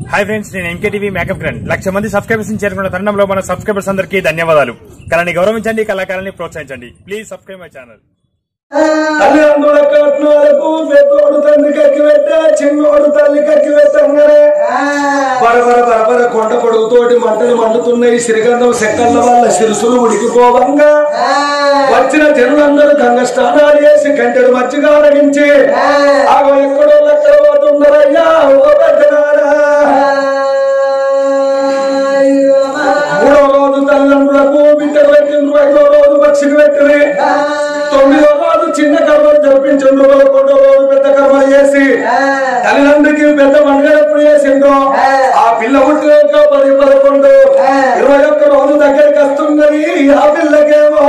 Hi friends నేను MKTV makeup grand lakh మంది subscribers చేరుకున్న తరుణంలో మన సబ్స్క్రైబర్స్ అందరికీ ధన్యవాదాలు కళని గౌరవించండి కళాకారాన్ని ప్రోత్సహించండి ప్లీజ్ సబ్స్క్రైబ్ మై ఛానల్ తల్లిదండ్రుల కట్నాలకు పెద్దోడు తండ్రి కక్కి పెట్టే చిన్నోడు తల్లి కక్కి పెట్టంగానే బరబర బరబర కొండ పొడుగుతోటి మంటలు మండుతున్నాయి సిరిగంధం సెక్కళ్ళ వల్ల సిరుసులు ఉడికిపోవంగా వచ్చిన జనులందరూ గంగ స్నానాలు చేసి కంటెడు మచ్చిగా అరగించి ఆగో ఎక్కడో లెక్కల పోతున్నారయ్యా ఓ పెద్దనారా మూడో రోజు తల్లిదండ్రులకు బిడ్డలు పెట్టిండ్రు ఐదో రోజు పక్షికి పెట్టింది తొమ్మిదో రోజు చిన్న కర్మలు జరిపించిండ్రు పదకొండో రోజు పెద్ద కర్మలు చేసి తల్లిదండ్రికి పెద్ద పండుగ ఎప్పుడు చేసిండ్రు ఆ పిల్ల పుట్టినాక పది పదకొండు ఇరవై ఒక్క రోజు దగ్గరికి వస్తున్నది ఆ పిల్లకేమో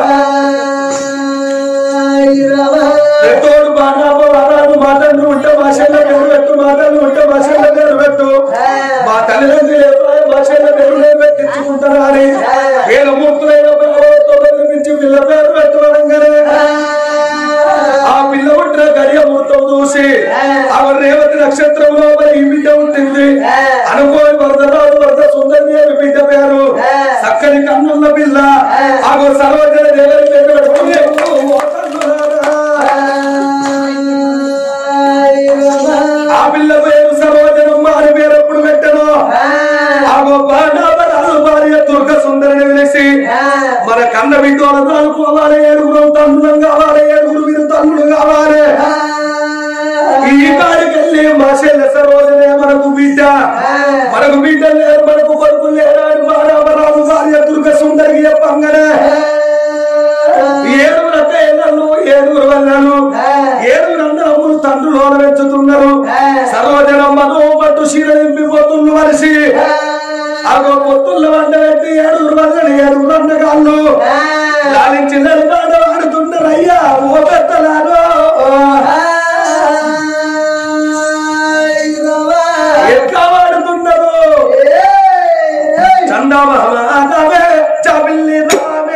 పెద్దోడు బాగా వరాలు మా తండ్రి ఉంటే మా చెల్లె పేరు పెట్టు మా తండ్రి ఉంటే మా చెల్లె పేరు పెట్టు మా తల్లిదండ్రులు ఎప్పుడైనా మా చెల్లె పేరు పెట్టించుకుంటారా అని వేల మూర్తులైన తొమ్మిది నుంచి పిల్ల పేరు పెట్టవడంగానే ఆ పిల్ల పుట్టిన గడియ ముహూర్తం చూసి ఆవిడ రేవతి నక్షత్రంలో మరి ఈ బిడ్డ ఉంటుంది అనుకోని వరదరాజు వరద సుందరి అని బిడ్డ పేరు చక్కని కన్నున్న పిల్ల ఆగో సర్వజన దేవరి పేరు పెట్టుకుని ఓ తల్లులారా. ఆ పిల్ల పేరు సర్వజనమ్మ అని పేరు ఎప్పుడు పెట్టను ఆగో బాణాపరాలు భార్య దుర్గ సుందరిని పిలిచి మన కన్న బిడ్డోళ్ళ అనుకోవాలి ఏడుగురు తమ్ముడు కావాలి ఏడుగురు మీరు తమ్ముడు కావాలి ఈ కాడికెళ్ళి మా చెల్లె సరోజనే మనకు బిడ్డ మనకు బిడ్డ లేరు మనకు కొడుకు లేరాడు బాణాపరాలు భార్య దుర్గ సుందరికి చెప్పంగానే ఏడుగురు అత్తయ్యలు ఏడుగురు వల్లను ఏడుగురు అందరమ్ములు తండ్రులు పెంచుతున్నారు సర్వజనమ్మను పట్టు చీర నింపిపోతున్న మనిషి అగో పొత్తుల వంట పెట్టి ఏడుగురు వల్లని ఏడుగురు అన్నగాళ్ళు లాలించి నలుగాడు ఆడుతున్నారయ్యా ఓ పెద్దలాడు ఎట్లా వాడుతున్నారు చందమామే చబిల్లి రామే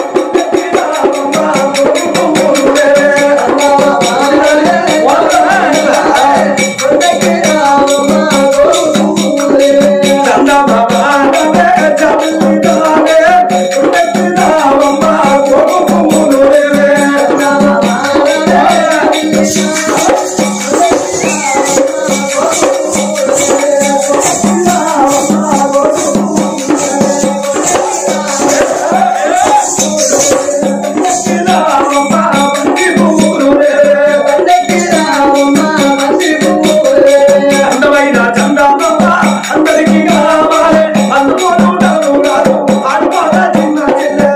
చందమామే చబిల్లి రామే అందమైన చందమామ అందరికీ కావాలి అందుకోను నన్ను కాదు అనుకోదా చిన్న చెల్లె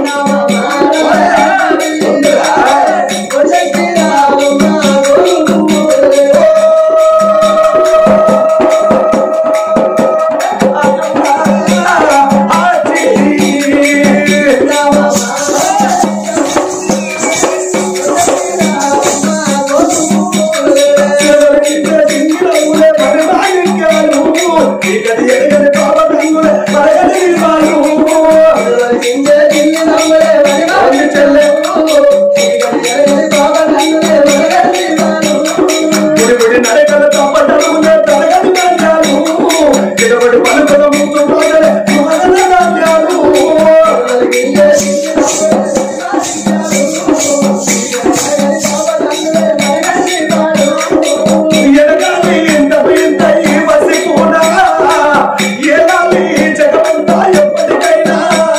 ఎనగాలి ఇంత ఇంత ఈ వసి కూడా ఎలాలి జగమంతా ఎప్పటికైనా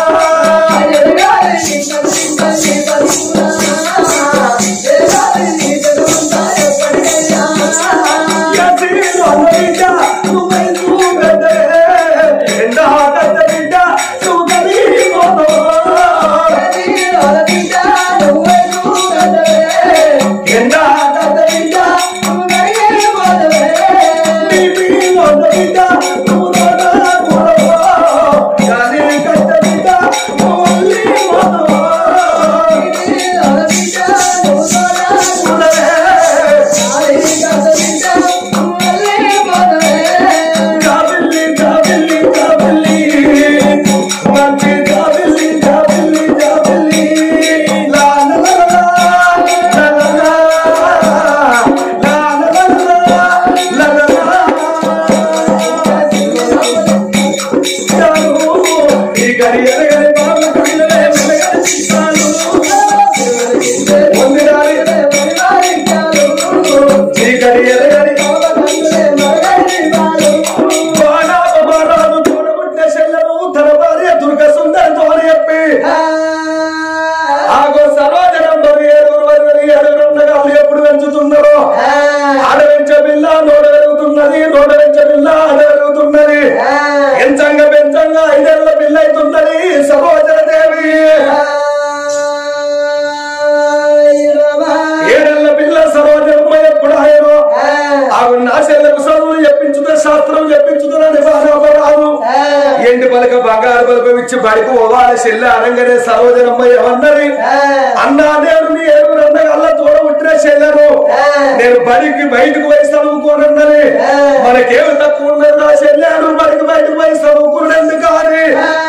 యసీను అన్నబిడ్డ నువ్వై నువ్వెదే ఎండ కట్ట బిడ్డ నువ్వు కలిగిపోతావు ఎండ కట్ట బిడ్డ నీ పిల్ల బిడ్డ నువ్వు నాన్న కూడవా కానీ కట్ట బిడ్డ నువ్వు అల్లి పోతావా జాబిల్లి జాబిల్లి జాబిల్లి మంచి జాబిల్లి జాబిల్లి జాబిల్లి లా లా లా లా లా లా లా లా లా లా లా లా లా చీకటి ఎరగని బాబు కళ్ళలే వెలగని సీతాలు. పొందిరాని చీకటి ఎరగని బాణాపమానాలు తోడబుట్టిన చెల్లెలు తన భార్య దుర్గ సుందరితో చెప్పి ఆగో సరోజనం మరి ఏడుగురు వదిలి ఏడుగురు ఉండగా వాళ్ళు ఎప్పుడు పెంచుతున్నారో ఆడ పెంచే పిల్ల నోడ పెరుగుతున్నది నోడ పెంచే పిల్ల ఆడ పెరుగుతున్నది ఎంచంగా పెంచంగా ఐదేళ్ల పిల్ల అవుతున్నది సరోజన దేవి ఏడేళ్ల పిల్ల సరోజనమ్మ ఎప్పుడు ఆయనో ఆవిడ నా చెల్లెకు చదువు చెప్పించుతా శాస్త్రం చెప్పించుతానని బాధపడాను ఎండి పలక బంగారు పలక ఇచ్చి బడికి పోవాలి చెల్లె అనగానే సరోజనమ్మ ఏమన్నది అన్నా నేను నీ ఏడుగురు అన్నగల్లా తోడ పుట్టిన చెల్లెను నేను బడికి బయటకు పోయి చదువుకోనన్నది మనకేమి తక్కువ ఉన్నది నా చెల్లెను బడికి బయటకు పోయి చదువుకున్నది కానీ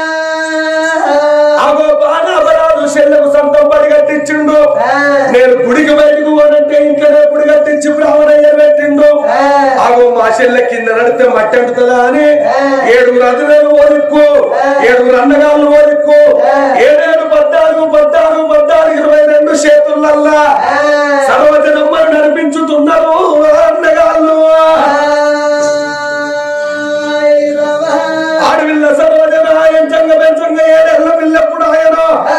అగో బాణాపరాలు చెల్లెకు సొంతం పడి కట్టించిండు నేను గుడికి బయటకు పోనంటే ఇంట్లోనే గుడి కట్టించి బ్రాహ్మణయ్య పెట్టిండు అగో మా చెల్లె కింద నడితే మట్టి అంటుతుందా అని ఏడుగురు అదివేలు ఓదిక్కు ఏడుగురు అన్నగాళ్ళు ఓదిక్కు ఏడేడు పద్నాలుగు పద్నాలుగు పద్నాలుగు ఇరవై రెండు చేతులల్లా సర్వజనమ్మను నడిపించుతున్నారు అన్నగాళ్ళు ఆడవిల్ల సర్వజన ఎంచంగ పెంచంగ ఏడేళ్ల పిల్లప్పుడు ఆయన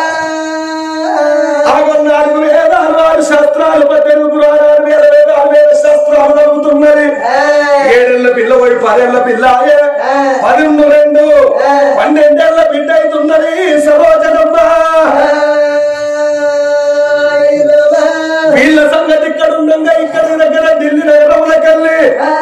ఆగో నాలుగు వేదాలు ఆరు శాస్త్రాలు పద్దెనిమిది పురాణాలు వేల వేదాలు వేల శాస్త్రాలు జరుగుతున్నది ఏడేళ్ల పిల్ల పోయి పదేళ్ల పిల్ల ఆయే. పదిహేను రెండు పన్నెండేళ్ల బిడ్డ అవుతున్నది సరోజనమ్మ వీళ్ళ సంగతి ఇక్కడ ఉండగా ఇక్కడ దగ్గర ఢిల్లీ నగరంలోకెళ్ళి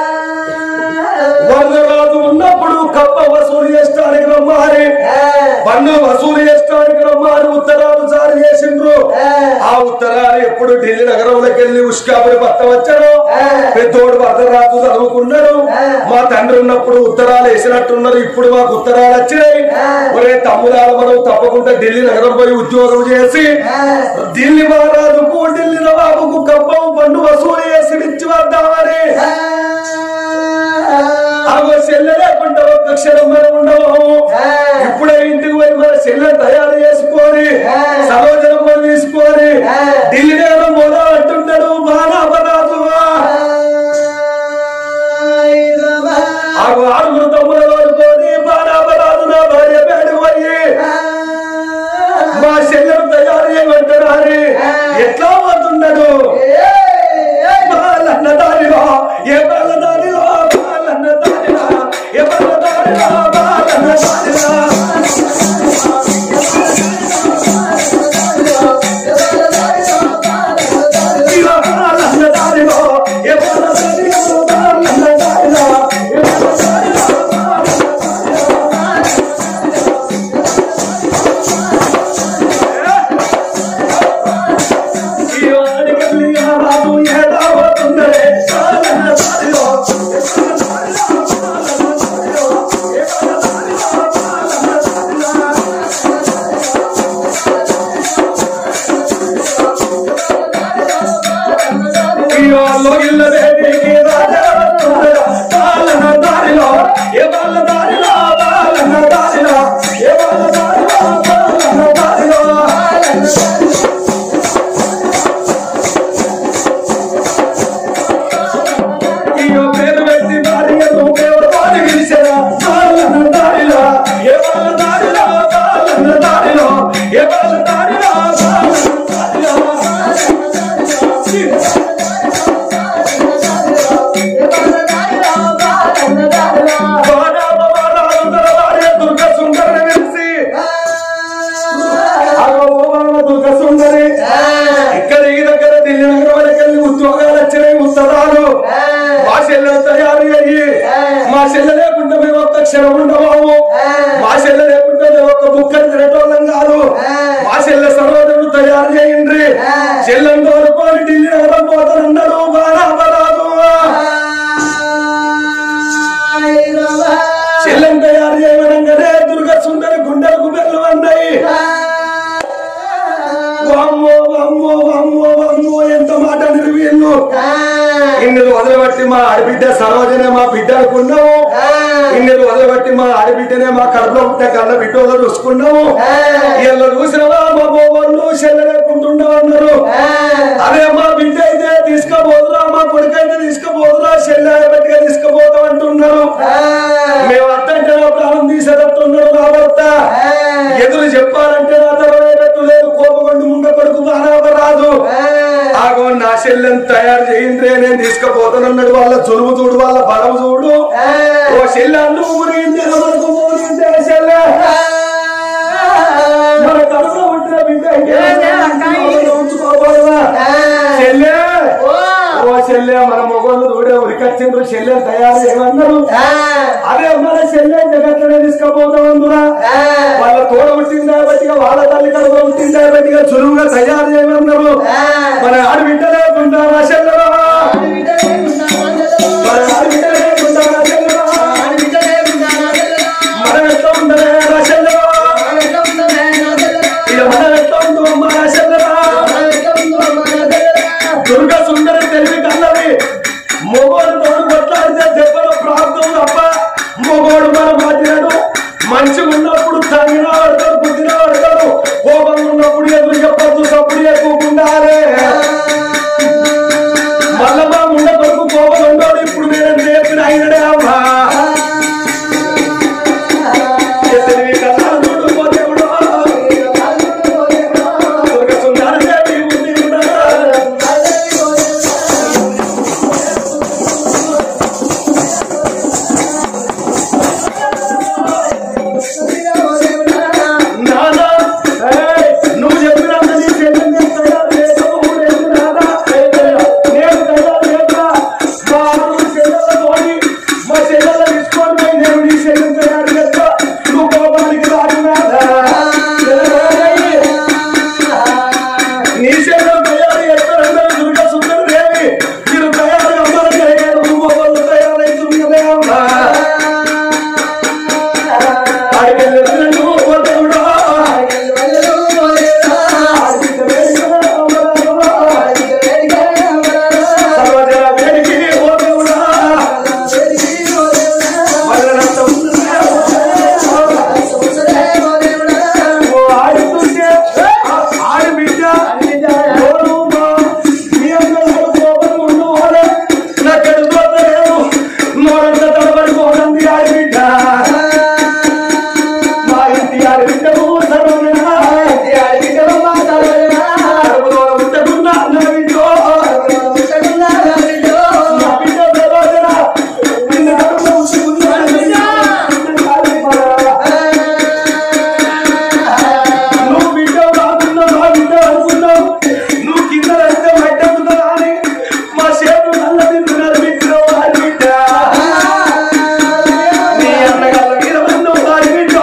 వరదరాజు ఉన్నప్పుడు కప్ప వసూలు చేస్తానికి రమ్మారి పన్ను వసూలు చేస్తానికి రమ్మారి ఉత్తరాలు జారీ చేసిండ్రు ఆ ఉత్తరాలు ఎప్పుడు ఢిల్లీ నగరంలోకి వెళ్ళి ఉష్కాపురి భర్త వచ్చాడు పెద్దోడు వరదరాజు చదువుకున్నాడు మా తండ్రి ఉన్నప్పుడు ఉత్తరాలు వేసినట్టున్నారు ఇప్పుడు మాకు ఉత్తరాలు వచ్చినాయి ఒరే తమ్ముడాలు మనం తప్పకుండా ఢిల్లీ నగరం పోయి ఉద్యోగం చేసి ఢిల్లీ మహారాజుకు ఢిల్లీ నవాబుకు కప్పం పన్ను వసూలు చేసి ఇచ్చి వద్దామని ఆగో చెల్లె లేకుండా ఒక్క క్షణం మనం ఉండవు ఇప్పుడే ఇంటికి పోయి మన చెల్లె తయారు చేసుకొని సరోజనమ్మ తీసుకొని ఢిల్లీ నగరం మొదలు అంటున్నాడు బాణాపరాజు ఆగో ఆరుగురు తమ్ముడు కోరుకొని బాణాపరాజు నా భార్య పేడు పోయి మా చెల్లెను తయారు చేయమంటారు అని ఎట్లా పోతున్నాడు బాలన్న దారిలో ఏ బాల దారిలో బాలన్న దారిలో ఏ బాల దారిలో బాలన్న దారిలో ఇలా బాలన్న దారిలో ఏ బాల దారిలో బాలన్న దారిలో ఏ బాల దారిలో ఈ వాడికెళ్ళి ఆ రాజు ఏడా పోతుందరే బాలన్న దారిలో ఏ బాల దారిలో బాలన్న దారిలో ఏ బాల దారిలో బాలన్న దారిలో అయ్యోలో ఇల్లదేవికి రాజవస్తుందరా బాలన దారిలో ఏ బాల దారిలో బాలన దారిలో ఏ బాల దారిలో బాలన దారిలో అయ్యో పేరు పెట్టి భార్య నువ్వెవరు వాడి పిలిచారా బాలన దారిలో ఏ బాల దారిలో బాలన దారిలో ఏ బాల దారిలో బాలన దారిలో దుర్గ సుందరిని పిలిచి దుర్గ సుందరి ఇక్కడ ఈ దగ్గర ఢిల్లీ నగరం వరకు వెళ్ళి ఉద్యోగాలు వచ్చినాయి ఉత్తరాలు మా చెల్లెలు తయారు అయ్యి మా చెల్లె లేకుండా మేము ఒక్క క్షణం ఉండవాము మా చెల్లె లేకుండా మేము ఒక్క బుక్కని తినటోళ్ళం కాదు మా చెల్లె సర్వజనుడు తయారు చేయండి చెల్లెని తోడుకొని ఢిల్లీ నగరం పోతానన్నాడు బాణాపరాదు చెల్లెని తయారు చేయమనగానే దుర్గ సుందరి గుండెలకు బెల్లు అన్నాయి వామ్మో వామ్మో వామ్మో వామ్మో ఎంత మాట వీళ్ళు ఇన్ని వదిలిబట్టి మా ఆడబిడ్డ సరోజనే మా బిడ్డ అనుకున్నాము ఇన్ని రోజులు బట్టి మా ఆడబిడ్డనే మా కడుపులో ఉంటే కళ్ళ బిడ్డలో చూసుకున్నాము ఇలా చూసినవా మా వాళ్ళు చెల్లలేకుంటుండా అన్నారు అదే మా బిడ్డ అయితే తీసుకుపోదురా మా కొడుకు అయితే తీసుకుపోదురా చెల్లె బట్టిగా తీసుకుపోతాం అంటున్నారు మేము అత్తంటే నా ప్రాణం తీసేటట్టున్నారు నా భర్త ఎదురు చెప్పాలంటే నా తరవేటట్టు లేదు కోపగొండు ముండ కొడుకు రాదు ఆగో నా చెల్లెని తయారు చేయింద్రే నేను తీసుకుపోతానన్నాడు వాళ్ళ చులువు చూడు వాళ్ళ బలము చూడు ఓ చెల్లె నువ్వు మునిగింది మనకు మునిగింది చెల్లె మన కడుపులో ఉంటే బిడ్డ ఉంచుకోకూడదా చెల్లె ఓ చెల్లె మన మొగోళ్ళు చూడే ఉరికొచ్చిండ్రు చెల్లె తయారు చేయమన్నారు అదే మన చెల్లె జగత్తునే తీసుకుపోతామందురా వాళ్ళ తోడ పుట్టిందా బట్టిగా వాళ్ళ తల్లి కడుపు పుట్టిందా బట్టిగా చురువుగా తయారు చేయమన్నారు మన ఆడు బిడ్డలే ఉంటారా చెల్లెరా మన ఆడు బిడ్డలే ఉంటారా చెల్లెరా మనం ఎట్లా ఉండలేరా చెల్లెరా ఇక మనం ఎట్లా ఉందో మా చెల్లెరా దుర్గ సుందరి తెలివి కన్నది మొగోడు తోడు కొట్లాడితే దెబ్బల ప్రాంతం తప్ప మొగోడు మన మాట్లాడు మంచిగా ఉన్నప్పుడు తగిన పడతాడు పుట్టిన పడతాడు కోపం ఉన్నప్పుడు ఎదురు చెప్పద్దు సప్పుడు ఎక్కువకుండా మళ్ళా మా ముండ కొడుకు కోపం ఉన్నాడు ఇప్పుడు నేను నేర్పిన అయినడే అమ్మా తెలివి కన్నాడు పోతేవుడు. దుర్గ సుందరి దేవి ఉంది కూడా. నానా, ఏయ్, నువ్వు చెప్పినంత నీ చెల్లెలు నేను తయారు చేయను, నేను నానా, నేను తయారు చేయనా? మా అమ్మ చెల్లెలతోని, మా చెల్లెలు తీసుకొని పోయి నేను నీ చెల్లెలు తయారు చేస్తా. నువ్వు కోపానికి రాదు నానా. చెల్లెలు, నీ చెల్లెలు తయారు చేస్తారంటే దుర్గ సుందర దేవి మీరు తయారు అందరూ చేయగలరు నువ్వు వాళ్ళు తయారైతున్నదే అమ్మా ఆడికెళ్ళి నువ్వు పోతావుడా సర్వజన వేడికి పోతావుడా మరణంత ఓ ఆడుతుంటే ఆడి బిడ్డ ఎవరు మా మీ అందరూ కోపం ఉండు వాడే నాకెడు పోతలేదు నోరంత తడబడి పోతుంది ఆడి బిడ్డ మా ఇంటి ఆడి బిడ్డకు సర్వజన కడుపులో ఉండకుండా నా ఇంట్లో నా బిడ్డ సర్వజన నిన్న కడుపులో నువ్వు బిడ్డ రాకున్నావు నా బిడ్డ అనుకున్నావు నువ్వు కింద వెళ్తే మడ్డవుతుందా అని మా చేతులు నల్ల తింటున్నారు బిడ్డ వారి బిడ్డ నీ అన్నగాళ్ళ మీద ఉన్నావు వారి బిడ్డ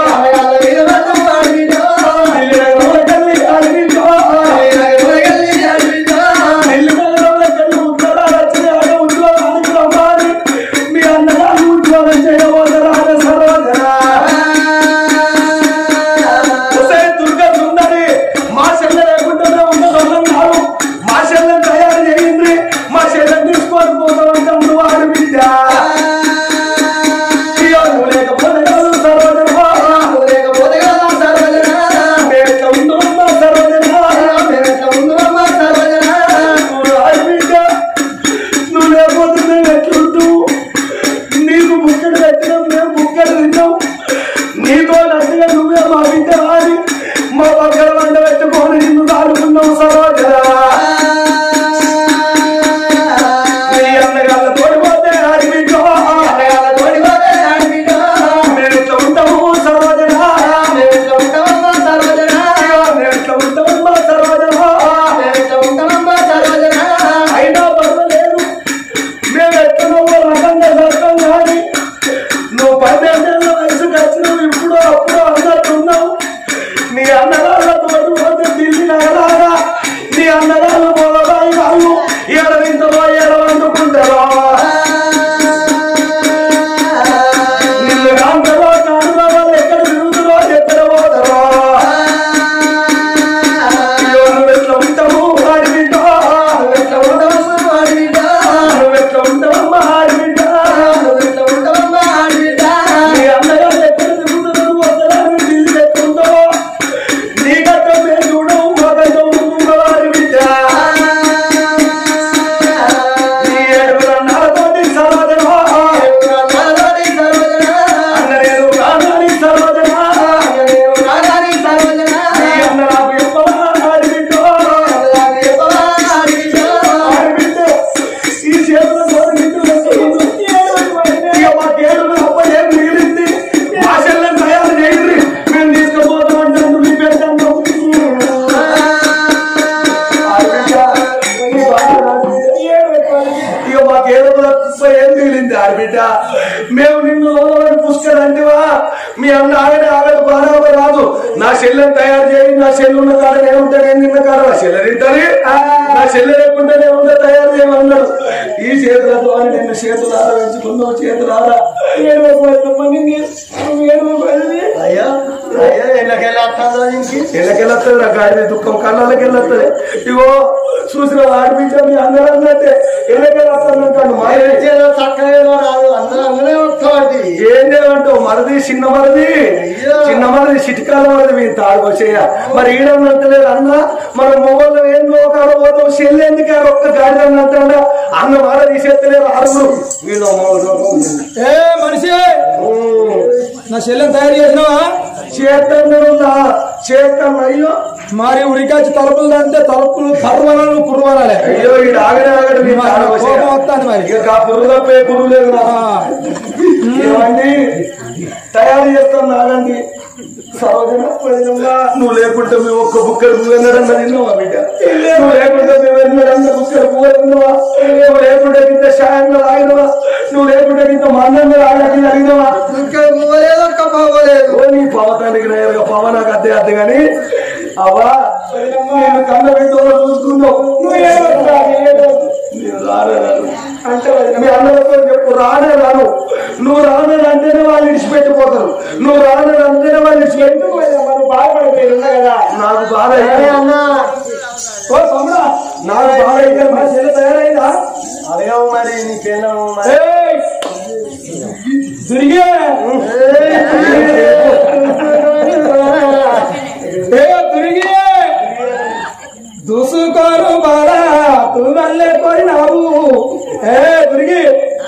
ఢిల్లీ నగరంలో కల్లి వారి బిడ్డ ఢిల్లీ నగరంలో కల్లి ఉత్తరాలు వచ్చిన ఆడ ఉద్యోగానికి రమ్మాలి మీ అన్నగారు ఉద్యోగం చేయబోతారా అనే సర్వజన హుసేన్ దుర్గా సుందరి మా చెల్లె లేకుండానే ఉండదన్నారు మా చెల్లెని తయారు చేయండి మా చెల్లెని తీసుకొని పోతామంటే నువ్వు ఆడి బిడ్డ ఇయ్యో, నువ్వు లేకపోతే కాదు సర్వజన మేట ఉందమ్మా సర్వజన నువ్వు ఆడి బిడ్డ నువ్వు లేకపోతే మేము ఎట్లుంటూ నీకు ముక్కడు పెట్టినాం మేము ముక్కడు తిన్నాం నీతో నట్టుగా నువ్వే మా బిడ్డ రాని మా పక్కన వంట పెట్టుకొని నిన్ను తాడుకున్నావు సరోజరా నీ అన్నగాళ్ళ తోడిపోతే ఆడి బిడ్డ మేము ఇట్లా ఉంటాము సరోజరా మేము ఇట్లా ఉంటామమ్మా సరోజరా అయినా పర్వాలేదు మేము ఎక్కడో రకంగా సర్కం కానీ నువ్వు పన్నెండేళ్ళ వయసుకు వచ్చినావు ఇప్పుడు అప్పుడు అన్నట్టున్నావు అంటివా మీ అన్న ఆగనే ఆగదు బాగా రాదు నా చెల్లెని తయారు చేయి నా చెల్లు ఉన్న కాడ నేను ఉంటా నేను తిన్న కాడ నా చెల్లె తింటది నా చెల్లె లేకుంటే నేను ఉంటే తయారు చేయమన్నాడు ఈ చేతులతో అని నిన్ను చేతులు ఆరా పెంచుకున్నావు చేతులు ఆరా ఏడు అయ్యా అయ్యా ఎన్నకెళ్ళి వస్తుందో ఇంటికి ఎల్లకెళ్ళొస్తుంది నా గాడి దుఃఖం కళ్ళకి వెళ్ళొస్తుంది ఇగో చూసిన ఆడిపించా మీ అందరూ అన్నట్టే ఎల్లకెళ్ళొస్తాను మా ఏదో చక్కగా రాదు అందరూ అందరే వస్తామండి ఏం చేయమంటావు మరిది చిన్న మరిది అయ్యో. చిన్న మరిది చిటికాల మరిది మీ తాడుకొచ్చేయ మరి ఈడన్నంతలేదు అన్న మన మొగోళ్ళు ఏం లోకాల పోతాం చెల్లి ఎందుకు ఆడ ఒక్క గాడి అన్నంటాడా అన్న మాట తీసేస్తలేరు ఆరుగురు వీళ్ళు ఏ మనిషి నా చెల్లెని తయారు చేసినావా చేస్తాను చేస్తాను అయ్యో మరి ఉరికాచి తలుపులు అంటే తలుపులు కర్వనాలు కుర్వనాలే అయ్యో ఈ ఆగనే ఆగడు మీ తాడుకొచ్చేయ. కోపం వస్తాను మరి ఇక ఆ పురుగు తప్పే పురుగు లేదు నా. ఏమండి తయారు చేస్తాం నాగండి సరోజన పోయినమ్మా, నువ్వు లేకుంటే మేము ఒక్క బుక్కలు పువ్వెన్నడన్నా తిన్నావా బిడ్డ నువ్వు లేకుంటే మేము ఎన్నడన్నా బుక్కలు పువ్వు తిన్నావా నువ్వు లేకుంటే ఇంత షాయంగా తాగినవా నువ్వు లేకుంటే ఇంత మందంగా ఆడకి తాగినవా ఇంకా పోలేదు కమ్మలేదు ఓ నీ పవతానికి నేరుగా పవ నాకు అద్దె అద్దె గాని అవా నేను కన్న బిడ్డలో చూసుకున్నావు నువ్వు ఏమన్నా నేను రానే రాను అంటే మీ అన్నలతో చెప్పు రానే రాను నువ్వు రానే అంటేనే వాళ్ళు ఇడిచిపెట్టిపోతారు నువ్వు రానే అంటేనే వాళ్ళు ఇడిచిపెట్టి మనం బాధపడిపోయి కదా నాకు బాధ అయితే అన్నా ఓ తమ్ముడా నాకు బాధ అయితే మా చెల్లి తయారైందా అదేమో మరి నీకేమో మరి ఏయ్! తిరిగే ఏ తిరిగి దూసుకోరు బాలా తూ వల్లే పోయినావు ఏ తిరిగి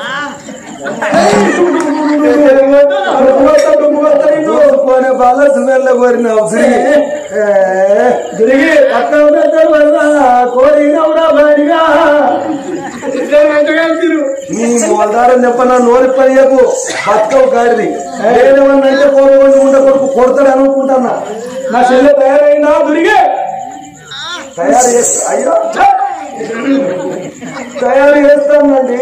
పోనే బాల దువ్వెల్ల కోరినావు తిరిగి తిరిగి కోరినవురా బడిగా నీ మొలదారని చెప్పన నోరి పనియకు బతుకవు గాడిది లేదమన్నంటే కోరుకొని ఉండ కొడుకు కొడతాడు అనుకుంటున్నా నా చెల్లె తయారైందా తిరిగి తయారు చేస్తా అయ్యో ఛ! తయారు చేస్తానండి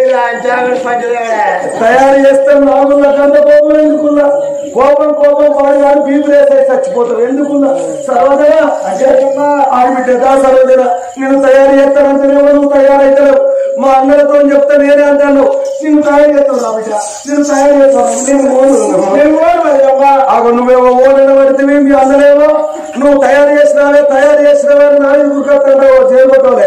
తయారు చేస్తాను నాగుల్లా కంట కోపం ఎందుకున్నా కోపం కోపం పాడు కానీ బీపులు వేసేసి చచ్చిపోతారు ఎందుకున్నా సర్వదగా ఆడిబిడ్డదా సర్వదగా నేను తయారు చేస్తానంటేనేమో నువ్వు తయారైతలేవు మా అన్నలతో చెప్తా నేనే అంటాను నేను తయారు చేస్తాను నా బిడ్డ నేను తయారు చేస్తాను నేను ఓను నేను ఓను మరి అమ్మా ఆగో నువ్వేమో ఓనని పడితే మీ అన్నలేమో నువ్వు తయారు చేసినావే తయారు చేసినావే అని నా ఇంకొకతావు చేయబోతావులే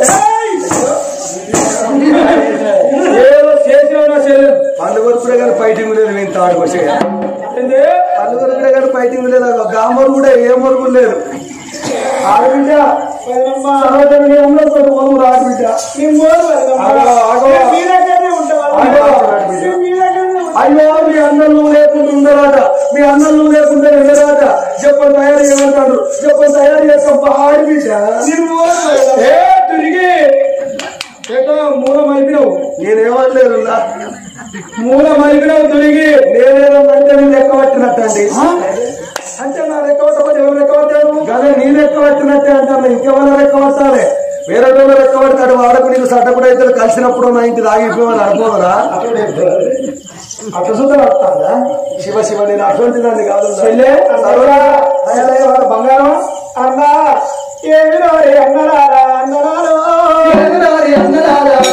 ఏదో చేసినావు నా చెల్లెలు పండుగొరుకుడే కానీ ఫైటింగ్ లేదు నేను తాడుకొచ్చే పండుగొరుకుడే కానీ ఫైటింగ్ లేదు గామరు కూడా ఏ మరుగు లేదు ఆడబిడ్డ సరోజన నీ అమ్మతో పోను రాడబిడ్డ ఆగో, ఆగో. ఆగో, ఆడబిడ్డ. అయ్యో మీ అన్నం నువ్వు లేకుండా ఉండరాట మీ అన్నం నువ్వు లేకుండా ఉండరాట చెప్పని తయారు చేయమంటాడు చెప్పని తయారు చేస్తాం ఆడబిడ్డ ఏ తిరిగి ఏటో మూలం అయిపోయినావు నేనేమనలేదు నా మూలం అయిపోయినావు తిరిగి నేనేదో అంటే నేను లెక్క పట్టినట్టండి అంటే నా లెక్క పట్టకపోతే ఎవరు లెక్క పట్టారు కానీ నీ లెక్క పట్టినట్టే అంటాను ఇంకెవరైనా లెక్క పట్టాలి వేరే వాళ్ళు లెక్క పడతాడు వాడకు నీకు సట్టకుడు అయితే కలిసినప్పుడు నా ఇంటి ఆగిపోవాలి అనుకోవరా అట్లా చూద్దాం వస్తాడా శివ శివ నేను అటువంటి దాన్ని కాదు చెల్లె సరోజా అయ్యలయ్య వాడు బంగారం అన్నా ఏమి రారి అన్నరారా అన్నరారో అన్నదారా